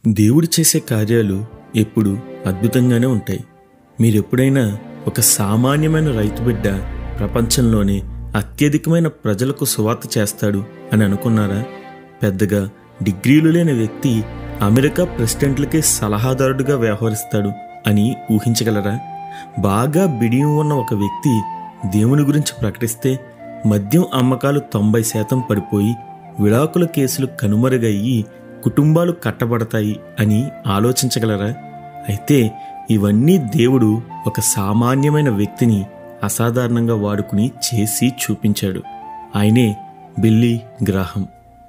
దేవుడు చేసే కార్యాలు ఎప్పుడు అద్భుతంగానే ఉంటాయి మీరెప్పుడైనా ఒక సామాన్యమైన రైతు బిడ్డ ప్రపంచంలోనే అత్యధికమైన ప్రజలకు సువార్త చేస్తాడు అని అనుకున్నారా పెద్దగా డిగ్రీలు లేని వ్యక్తి అమెరికా ప్రెసిడెంట్లకే సలహాదారుడిగా వ్యవహరిస్తాడు అని ఊహించగలరా బాగా బిడియం ఉన్న ఒక వ్యక్తి దేవుని గురించి ప్రకటిస్తే మద్యం అమ్మకాలు తొంభై శాతం పడిపోయి విడాకుల కేసులు కనుమరుగయ్యి కుటుంబాలు కట్టబడతాయి అని ఆలోచించగలరా అయితే ఇవన్నీ దేవుడు ఒక సామాన్యమైన వ్యక్తిని అసాధారణంగా వాడుకుని చేసి చూపించాడు ఆయనే బిల్లీ గ్రాహం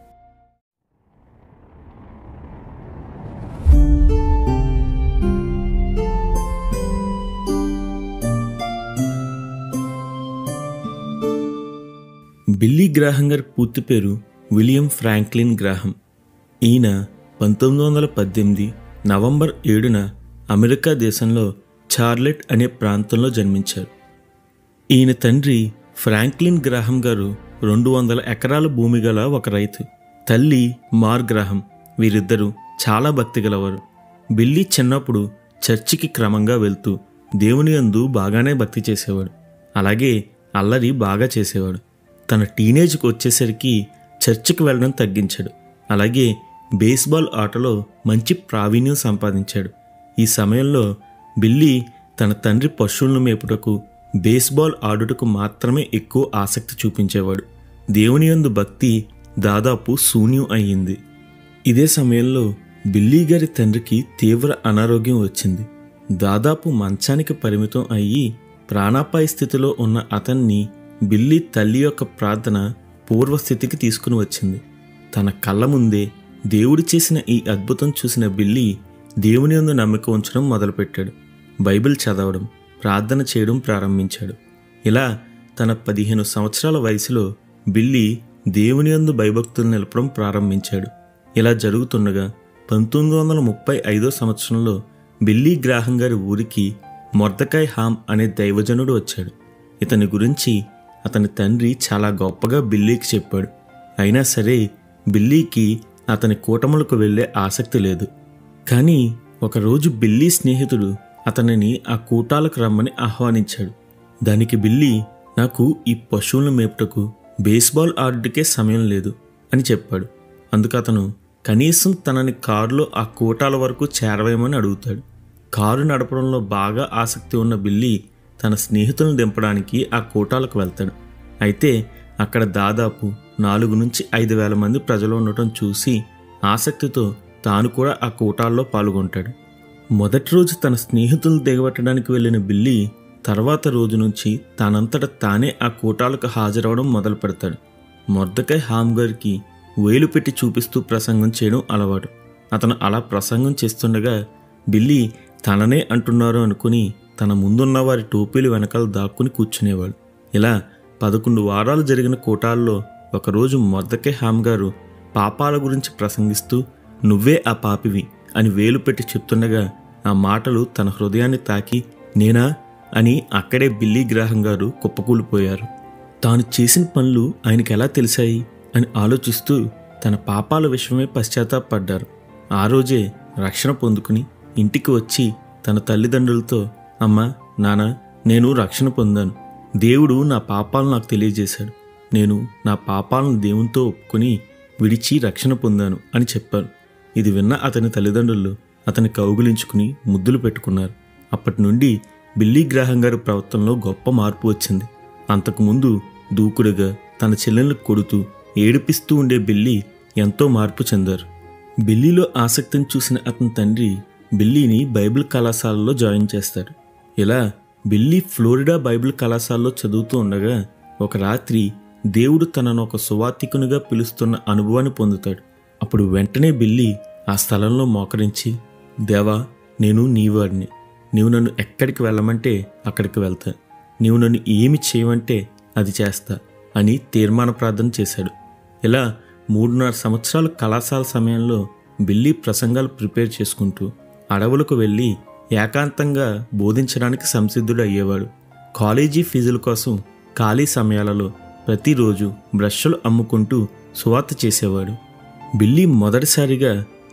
బిల్లీ గ్రాహం గారి పూర్తి పేరు విలియం ఫ్రాంక్లిన్ గ్రాహం ఈయన పంతొమ్మిది వందల పద్దెనిమిది నవంబర్ ఏడున అమెరికా దేశంలో చార్లెట్ అనే ప్రాంతంలో జన్మించారు ఈయన తండ్రి ఫ్రాంక్లిన్ గ్రాహం గారు రెండు వందల ఎకరాల భూమి గల ఒక రైతు తల్లి మార్ గ్రాహం వీరిద్దరూ చాలా భక్తి గలవారు బిల్లీ చిన్నప్పుడు చర్చికి క్రమంగా వెళ్తూ దేవుని యందు బాగానే భక్తి చేసేవాడు అలాగే అల్లరి బాగా చేసేవాడు తన టీనేజ్కి వచ్చేసరికి చర్చికి వెళ్ళడం తగ్గించాడు అలాగే బేస్బాల్ ఆటలో మంచి ప్రావీణ్యం సంపాదించాడు ఈ సమయంలో బిల్లీ తన తండ్రి పశువులను మేపుటకు బేస్బాల్ ఆడుటకు మాత్రమే ఎక్కువ ఆసక్తి చూపించేవాడు దేవుని యందు భక్తి దాదాపు శూన్యం అయ్యింది ఇదే సమయంలో బిల్లీ గారి తండ్రికి తీవ్ర అనారోగ్యం వచ్చింది దాదాపు మంచానికి పరిమితం అయ్యి ప్రాణాపాయ స్థితిలో ఉన్న అతన్ని బిల్లీ తల్లి యొక్క ప్రార్థన పూర్వస్థితికి తీసుకుని వచ్చింది తన కళ్ళ ముందే దేవుడు చేసిన ఈ అద్భుతం చూసిన బిల్లీ దేవుని యందు నమ్మిక ఉంచడం మొదలుపెట్టాడు బైబిల్ చదవడం ప్రార్థన చేయడం ప్రారంభించాడు ఇలా తన పదిహేను సంవత్సరాల వయసులో బిల్లీ దేవుని యందు భయభక్తులు నిలపడం ప్రారంభించాడు ఇలా జరుగుతుండగా పంతొమ్మిది వందల ముప్పై ఐదో సంవత్సరంలో బిల్లీ గ్రాహం గారి ఊరికి మొర్దకాయ్ హామ్ అనే దైవజనుడు వచ్చాడు ఇతని గురించి అతని తండ్రి చాలా గొప్పగా బిల్లీకి చెప్పాడు అయినా సరే బిల్లీకి అతని కూటములకు వెళ్ళే ఆసక్తి లేదు కానీ ఒకరోజు బిల్లీ స్నేహితుడు అతనిని ఆ కూటాలకు రమ్మని ఆహ్వానించాడు దానికి బిల్లీ నాకు ఈ పశువులను మేపుటకు బేస్బాల్ ఆడుటకే సమయం లేదు అని చెప్పాడు అందుకు అతను కనీసం తనని కారులో ఆ కూటాల వరకు చేరవేయమని అడుగుతాడు కారు నడపడంలో బాగా ఆసక్తి ఉన్న బిల్లీ తన స్నేహితులను దింపడానికి ఆ కూటాలకు వెళ్తాడు అయితే అక్కడ దాదాపు నాలుగు నుంచి ఐదు వేల మంది ప్రజలు ఉండటం చూసి ఆసక్తితో తాను కూడా ఆ కూటాల్లో పాల్గొంటాడు మొదటి రోజు తన స్నేహితులను దిగబెట్టడానికి వెళ్ళిన బిల్లీ తర్వాత రోజు నుంచి తనంతట తానే ఆ కూటాలకు హాజరవడం మొదలు పెడతాడు మొర్దకాయ్ హామ్ గారికి వేలు పెట్టి చూపిస్తూ ప్రసంగం చేయడం అలవాటు అతను అలా ప్రసంగం చేస్తుండగా బిల్లీ తననే అంటున్నారు అనుకుని తన ముందున్న వారి టోపీలు వెనకాల దాక్కుని కూర్చునేవాడు ఇలా పదకొండు వారాలు జరిగిన కూటాల్లో ఒకరోజు మొర్దకే హామ్ గారు పాపాల గురించి ప్రసంగిస్తూ నువ్వే ఆ పాపివి అని వేలు పెట్టి చెప్తుండగా ఆ మాటలు తన హృదయాన్ని తాకి నేనా అని అక్కడే బిల్లీ గ్రాహం గారు కుప్పకూలిపోయారు తాను చేసిన పనులు ఆయనకి ఎలా తెలిసాయి అని ఆలోచిస్తూ తన పాపాల విషయమే పశ్చాత్తాపడ్డారు ఆ రోజే రక్షణ పొందుకుని ఇంటికి వచ్చి తన తల్లిదండ్రులతో అమ్మా నాన్న నేను రక్షణ పొందాను దేవుడు నా పాపాలను నాకు తెలియజేశాడు నేను నా పాపాలను దేవునితో ఒప్పుకొని విడిచి రక్షణ పొందాను అని చెప్పారు ఇది విన్న అతని తల్లిదండ్రులు అతని కౌగిలించుకుని ముద్దులు పెట్టుకున్నారు అప్పటి నుండి బిల్లీ గ్రాహం గారి ప్రవర్తనలో గొప్ప మార్పు వచ్చింది అంతకుముందు దూకుడుగా తన చెల్లెలను కొడుతూ ఏడిపిస్తూ ఉండే బిల్లీ ఎంతో మార్పు చెందారు బిల్లీలో ఆసక్తిని చూసిన అతని తండ్రి బిల్లీని బైబిల్ కళాశాలలో జాయిన్ చేస్తాడు ఇలా బిల్లీ ఫ్లోరిడా బైబిల్ కళాశాలలో చదువుతూ ఉండగా ఒక రాత్రి దేవుడు తనను ఒక సువార్థికునిగా పిలుస్తున్న అనుభవాన్ని పొందుతాడు అప్పుడు వెంటనే బిల్లీ ఆ స్థలంలో మోకరించి దేవా నేను నీవాడిని నీవు నన్ను ఎక్కడికి వెళ్ళమంటే అక్కడికి వెళ్తా నీవు నన్ను ఏమి చేయమంటే అది చేస్తా అని తీర్మాన ప్రార్థన చేశాడు ఇలా మూడున్నర సంవత్సరాల కళాశాల సమయంలో బిల్లీ ప్రసంగాలు ప్రిపేర్ చేసుకుంటూ అడవులకు వెళ్ళి ఏకాంతంగా బోధించడానికి సంసిద్ధుడు అయ్యేవాడు కాలేజీ ఫీజుల కోసం ఖాళీ సమయాలలో ప్రతిరోజు బ్రష్లు అమ్ముకుంటూ సువార్త చేసేవాడు బిల్లీ మొదటిసారిగా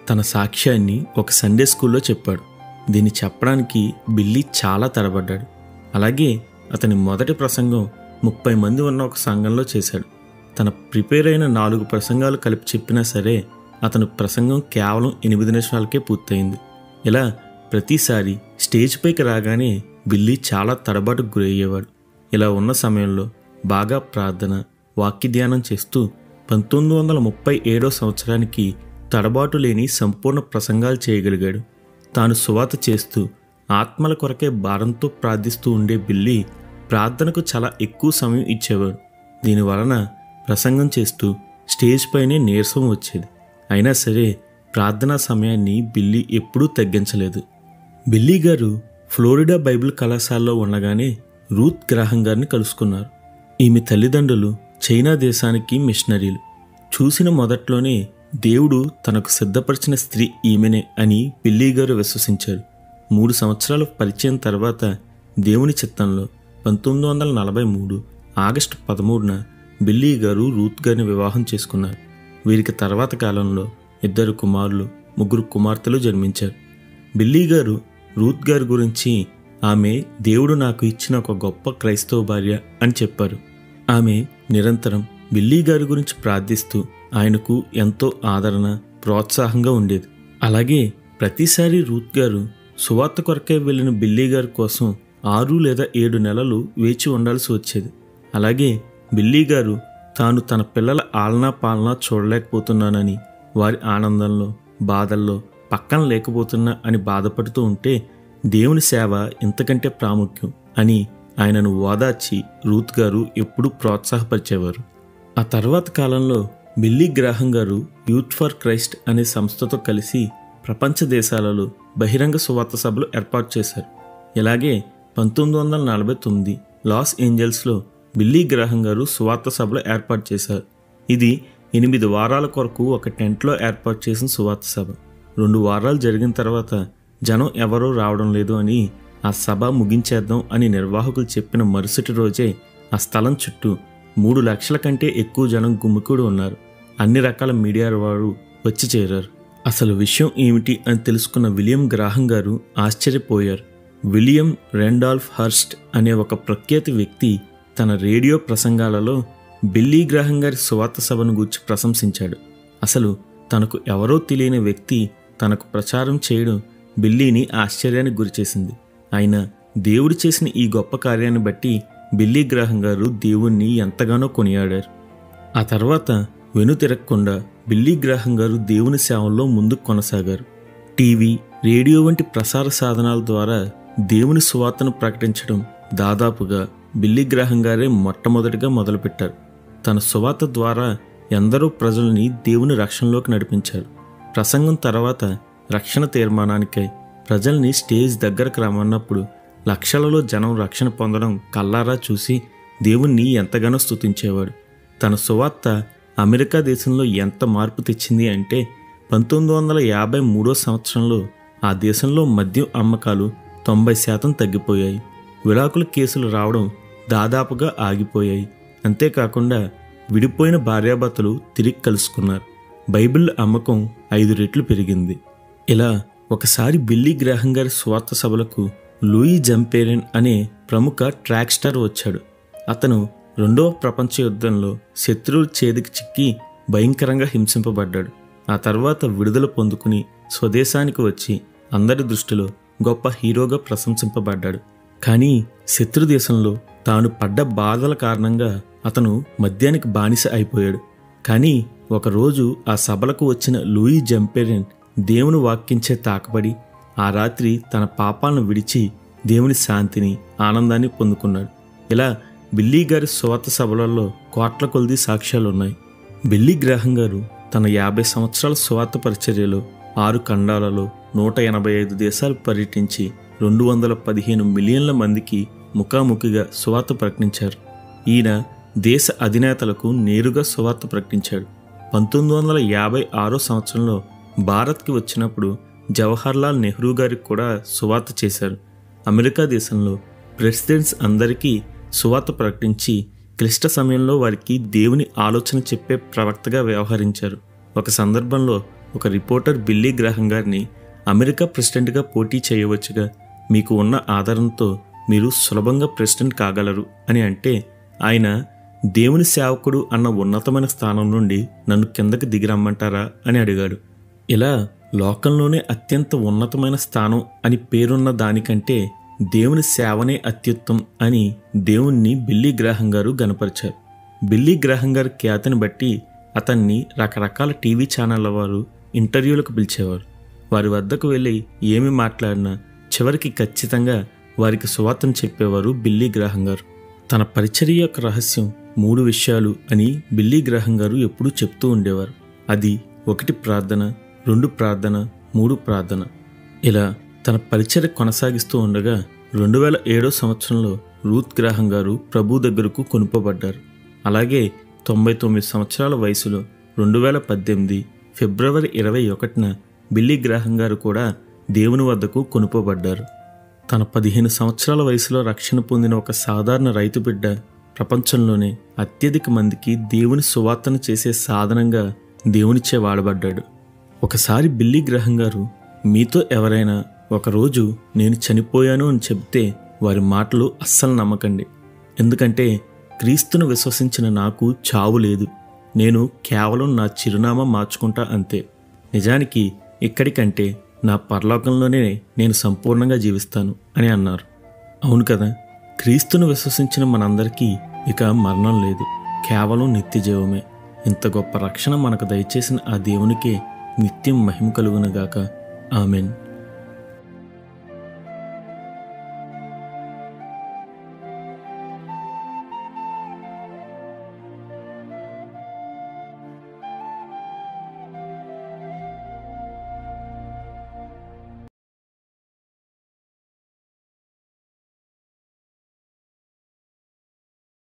తన సాక్ష్యాన్ని ఒక సండే స్కూల్లో చెప్పాడు దీన్ని చెప్పడానికి బిల్లీ చాలా తడబడ్డాడు అలాగే అతని మొదటి ప్రసంగం ముప్పై మంది ఉన్న ఒక సంఘంలో చేశాడు తన ప్రిపేర్ అయిన నాలుగు ప్రసంగాలు కలిపి చెప్పినా సరే అతని ప్రసంగం కేవలం ఎనిమిది నిమిషాలకే పూర్తయింది ఇలా ప్రతిసారి స్టేజ్ పైకి రాగానే బిల్లీ చాలా తడబాటుకు గురయ్యేవాడు ఇలా ఉన్న సమయంలో బాగా ప్రార్థన వాక్య ధ్యానం చేస్తూ పంతొమ్మిది వందల ముప్పై ఏడో సంవత్సరానికి తడబాటు లేని సంపూర్ణ ప్రసంగాలు చేయగలిగాడు తాను సువాత చేస్తూ ఆత్మల కొరకే భారంతో ప్రార్థిస్తూ ఉండే బిల్లి ప్రార్థనకు చాలా ఎక్కువ సమయం ఇచ్చేవాడు దీని వలన ప్రసంగం చేస్తూ స్టేజ్ పైనే నీరసం వచ్చేది అయినా సరే ప్రార్థనా సమయాన్ని బిల్లీ ఎప్పుడూ తగ్గించలేదు బిల్లీ గారు ఫ్లోరిడా బైబిల్ కళాశాలలో ఉండగానే రూత్ గ్రాహం గారిని కలుసుకున్నారు ఈమె తల్లిదండ్రులు చైనా దేశానికి మిషనరీలు చూసిన మొదట్లోనే దేవుడు తనకు సిద్ధపరిచిన స్త్రీ ఈమెనే అని బిల్లీ గారు విశ్వసించారు మూడు సంవత్సరాల పరిచయం తర్వాత దేవుని చిత్తంలో పంతొమ్మిది వందల నలభై మూడు ఆగస్టు పదమూడున బిల్లీ గారు రూత్ గారిని వివాహం చేసుకున్నారు వీరికి తర్వాత కాలంలో ఇద్దరు కుమారులు ముగ్గురు కుమార్తెలు జన్మించారు బిల్లీ గారు రూత్ గారి గురించి ఆమె దేవుడు నాకు ఇచ్చిన ఒక గొప్ప క్రైస్తవ భార్య అని చెప్పారు ఆమె నిరంతరం బిల్లీ గారి గురించి ప్రార్థిస్తూ ఆయనకు ఎంతో ఆదరణ ప్రోత్సాహంగా ఉండేది అలాగే ప్రతిసారి రూత్ గారు సువార్త కొరకే వెళ్ళిన బిల్లీ గారి కోసం ఆరు లేదా ఏడు నెలలు వేచి ఉండాల్సి వచ్చేది అలాగే బిల్లీ గారు తాను తన పిల్లల ఆలనా పాలనా చూడలేకపోతున్నానని వారి ఆనందంలో బాధల్లో పక్కన లేకపోతున్నా అని బాధపడుతూ ఉంటే దేవుని సేవ ఇంతకంటే ప్రాముఖ్యం అని ఆయనను ఓదార్చి రూత్ గారు ఎప్పుడూ ప్రోత్సాహపరిచేవారు ఆ తర్వాత కాలంలో బిల్లీ గ్రాహం గారు యూత్ ఫర్ క్రైస్ట్ అనే సంస్థతో కలిసి ప్రపంచ దేశాలలో బహిరంగ సువార్త సభలు ఏర్పాటు చేశారు ఇలాగే పంతొమ్మిది వందల నలభై తొమ్మిది లాస్ ఏంజల్స్లో బిల్లీ గ్రాహం గారు సువార్త సభలు ఏర్పాటు చేశారు ఇది ఎనిమిది వారాల కొరకు ఒక టెంట్లో ఏర్పాటు చేసిన సువార్త సభ రెండు వారాలు జరిగిన తర్వాత జనం ఎవరూ రావడం లేదు అని ఆ సభ ముగించేద్దాం అని నిర్వాహకులు చెప్పిన మరుసటి రోజే ఆ స్థలం చుట్టూ మూడు లక్షల కంటే ఎక్కువ జనం గుమ్మికూడి ఉన్నారు అన్ని రకాల మీడియా వారు వచ్చి చేరారు అసలు విషయం ఏమిటి అని తెలుసుకున్న విలియం గ్రాహం గారు ఆశ్చర్యపోయారు విలియం రెండాల్ఫ్ హర్స్ట్ అనే ఒక ప్రఖ్యాతి వ్యక్తి తన రేడియో ప్రసంగాలలో బిల్లీ గ్రాహం గారి సువార్త సభను గూర్చి ప్రశంసించాడు అసలు తనకు ఎవరో తెలియని వ్యక్తి తనకు ప్రచారం చేయడం బిల్లీని ఆశ్చర్యానికి గురిచేసింది అయినా దేవుడు చేసిన ఈ గొప్ప కార్యాన్ని బట్టి బిల్లీ గ్రాహం గారు దేవుణ్ణి ఎంతగానో కొనియాడారు ఆ తర్వాత వెనుతిరగకుండా బిల్లీ గ్రాహం గారు దేవుని సేవల్లో ముందుకు కొనసాగారు టీవీ రేడియో వంటి ప్రసార సాధనాల ద్వారా దేవుని సువార్తను ప్రకటించడం దాదాపుగా బిల్లీ గ్రాహం గారే మొట్టమొదటిగా మొదలుపెట్టారు తన సువార్త ద్వారా ఎందరో ప్రజల్ని దేవుని రక్షణలోకి నడిపించారు ప్రసంగం తర్వాత రక్షణ తీర్మానానికై ప్రజల్ని స్టేజ్ దగ్గరకు రమ్మన్నప్పుడు లక్షలలో జనం రక్షణ పొందడం కల్లారా చూసి దేవుణ్ణి ఎంతగానో స్తుతించేవాడు తన సువార్త అమెరికా దేశంలో ఎంత మార్పు తెచ్చింది అంటే పంతొమ్మిది వందల యాభై మూడో సంవత్సరంలో ఆ దేశంలో మద్యం అమ్మకాలు తొంభై శాతం తగ్గిపోయాయి విడాకుల కేసులు రావడం దాదాపుగా ఆగిపోయాయి అంతేకాకుండా విడిపోయిన భార్యాభర్తలు తిరిగి కలుసుకున్నారు బైబిల్ అమ్మకం ఐదు రెట్లు పెరిగింది ఇలా ఒకసారి బిల్లీ గ్రాహం గారి స్వార్థ సభలకు లూయి జంపేరియన్ అనే ప్రముఖ ట్రాక్ స్టార్ వచ్చాడు అతను రెండవ ప్రపంచ యుద్ధంలో శత్రువుల చేతికి చిక్కి భయంకరంగా హింసింపబడ్డాడు ఆ తర్వాత విడుదల పొందుకుని స్వదేశానికి వచ్చి అందరి దృష్టిలో గొప్ప హీరోగా ప్రశంసింపబడ్డాడు కానీ శత్రు దేశంలో తాను పడ్డ బాధల కారణంగా అతను మద్యానికి బానిస అయిపోయాడు కానీ ఒకరోజు ఆ సభలకు వచ్చిన లూయి జంపేరియన్ దేవుని వాక్యించే తాకబడి ఆ రాత్రి తన పాపాలను విడిచి దేవుని శాంతిని ఆనందాన్ని పొందుకున్నాడు ఇలా బిల్లీ గారి స్వాత సభలలో కోట్ల కొలది సాక్ష్యాలు ఉన్నాయి బిల్లీ గ్రాహం గారు తన యాభై సంవత్సరాల స్వార్థ పరిచర్యలో ఆరు ఖండాలలో నూట ఎనభై ఐదు దేశాలు పర్యటించి రెండు వందల పదిహేను మిలియన్ల మందికి ముఖాముఖిగా సువార్త ప్రకటించారు ఈయన దేశ అధినేతలకు నేరుగా సువార్త ప్రకటించాడు పంతొమ్మిది వందల యాభై ఆరో సంవత్సరంలో భారత్కి వచ్చినప్పుడు జవహర్లాల్ నెహ్రూ గారికి కూడా సువార్త చేశారు అమెరికా దేశంలో ప్రెసిడెంట్స్ అందరికీ సువార్త ప్రకటించి క్లిష్ట సమయంలో వారికి దేవుని ఆలోచన చెప్పే ప్రవక్తగా వ్యవహరించారు ఒక సందర్భంలో ఒక రిపోర్టర్ బిల్లీ గ్రాహం గారిని అమెరికా ప్రెసిడెంట్గా పోటీ చేయవచ్చుగా మీకు ఉన్న ఆధారంతో మీరు సులభంగా ప్రెసిడెంట్ కాగలరు అని అంటే ఆయన దేవుని సేవకుడు అన్న ఉన్నతమైన స్థానం నుండి నన్ను కిందకి దిగిరమ్మంటారా అని అడిగాడు ఇలా లోకంలోనే అత్యంత ఉన్నతమైన స్థానం అని పేరున్న దానికంటే దేవుని సేవనే అత్యుత్తం అని దేవుణ్ణి బిల్లీ గ్రాహం గారు గనపరిచారు బిల్లీ గ్రాహం గారి ఖ్యాతిని బట్టి అతన్ని రకరకాల టీవీ ఛానళ్ల వారు ఇంటర్వ్యూలకు పిలిచేవారు వారి వద్దకు వెళ్ళి ఏమి మాట్లాడినా చివరికి ఖచ్చితంగా వారికి సువార్తను చెప్పేవారు బిల్లీ గ్రాహం గారు తన పరిచర్య యొక్క రహస్యం మూడు విషయాలు అని బిల్లీ గ్రాహం గారు ఎప్పుడూ చెప్తూ ఉండేవారు అది ఒకటి ప్రార్థన రెండు ప్రార్థన మూడు ప్రార్థన ఇలా తన పరిచర్య కొనసాగిస్తూ ఉండగా రెండు వేల ఏడో సంవత్సరంలో రూత్ గ్రాహం గారు ప్రభు దగ్గరకు కొనుపబడ్డారు అలాగే తొంభై తొమ్మిది సంవత్సరాల వయసులో రెండు వేల పద్దెనిమిది ఫిబ్రవరి ఇరవై ఒకటిన బిల్లీ గ్రాహం గారు కూడా దేవుని వద్దకు కొనుపబడ్డారు తన పదిహేను సంవత్సరాల వయసులో రక్షణ పొందిన ఒక సాధారణ రైతు బిడ్డ ప్రపంచంలోనే అత్యధిక మందికి దేవుని సువార్తను చేసే సాధనంగా దేవునిచే వాడబడ్డాడు ఒకసారి బిల్లీ గ్రహం గారు మీతో ఎవరైనా ఒకరోజు నేను చనిపోయాను అని చెబితే వారి మాటలు అస్సలు నమ్మకండి ఎందుకంటే క్రీస్తును విశ్వసించిన నాకు చావు లేదు నేను కేవలం నా చిరునామా మార్చుకుంటా అంతే నిజానికి ఇక్కడికంటే నా పరలోకంలోనే నేను సంపూర్ణంగా జీవిస్తాను అని అన్నారు అవును కదా క్రీస్తును విశ్వసించిన మనందరికీ ఇక మరణం లేదు కేవలం నిత్య జీవమే ఇంత గొప్ప రక్షణ మనకు దయచేసిన ఆ దేవునికే నిత్యం మహిమ కలుగునగాక ఆమెన్